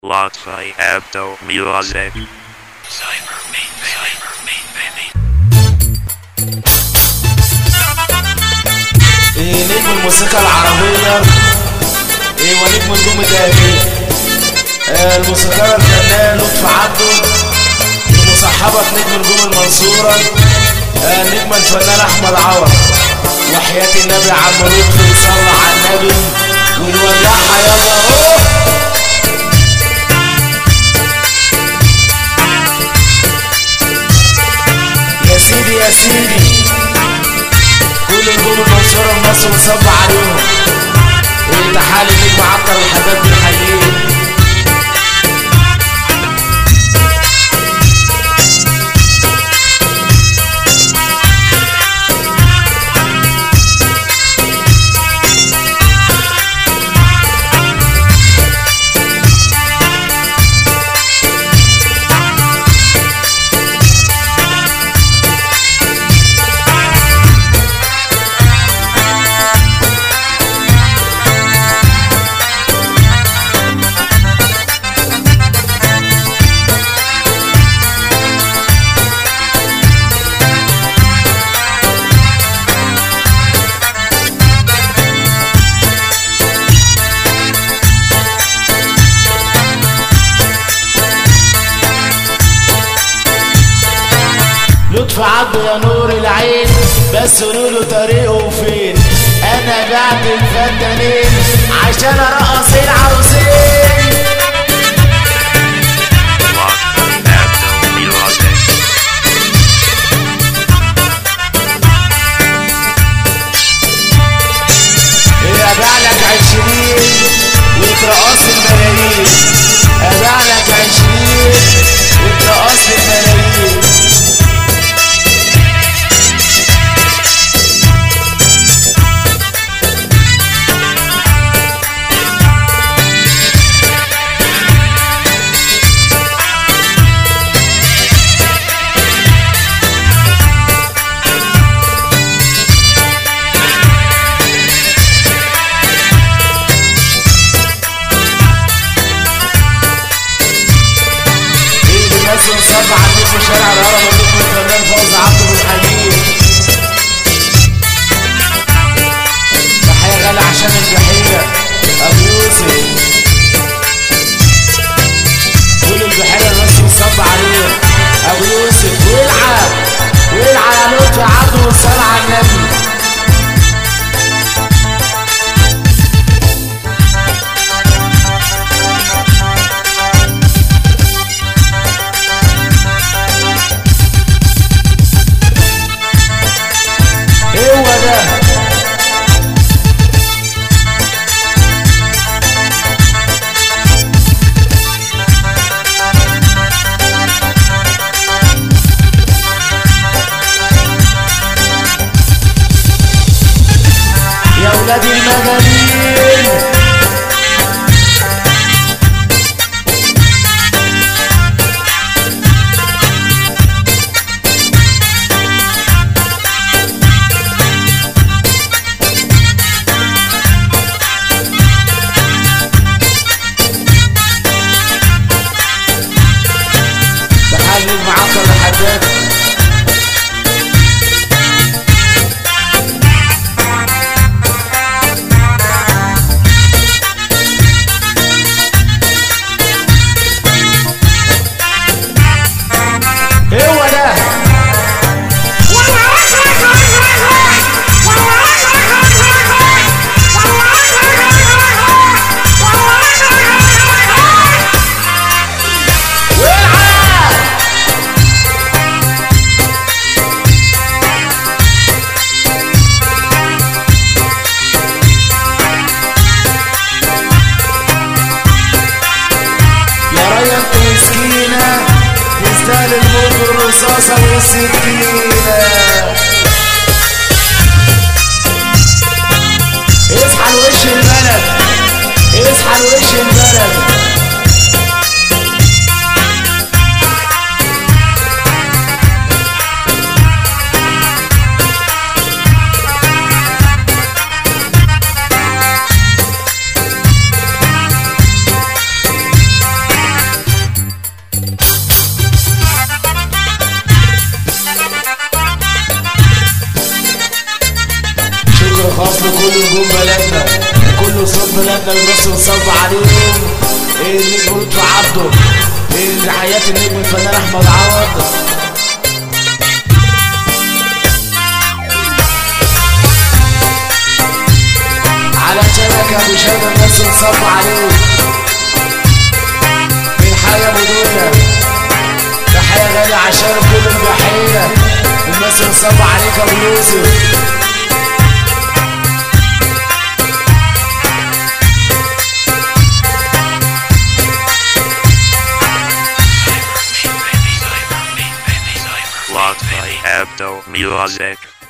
Lotfi Abdo Music. إيه نجم الموسيقى العربية إيه ونجم نجوم الدهبية آه الموسيقار الفنان لطفي عبده بمصاحبة نجم نجوم المنصورة آه نجم الفنان أحمد عوض وحياة النبي عم لطفي صلى على النبي ونولعها يلا أهو يا سيدي يا سيدي كل نجوم المنصورة مصر وصب عليهم إيه تحالي النجم عطر الحداد بنحييه لطفي عبده يا نور العين بس قولوا طريقه فين انا بعت الفنانين عشان ارقص العروسين Lotfi Abdo Music. إيه ابيع لك عشرين وترقص الملايين ابيع لك عشرين وترقص الملايين ايه بيمثل صب عندك في شارع الهرم ونجم الفنان فوز عبده بالحليب تحية غالية عشان البحيرة ابو يوسف كل البحيرة بيمثل صب عليه ابو يوسف والعب والعب يا لطفي عبده والصلاة على النبي هو ده يا ولاد المجانين تحلل معطل الحداد هو ده والعب يا رايا انت مسكينة تستاهل الموت والرصاصة والسكينة اصحى لوش البلد اصحى لوش البلد بلادنا بنص ونصب عليهم إيه النجم لطفي عبده إيه تحيات النجم الفنان احمد عوض على شبكة ابو شبكة الناس نصب عليه من حاجة بدونة تحية غالية عشان كل الضحية الناس نصب عليك يا ابو يوسف Locked by Abdo Music.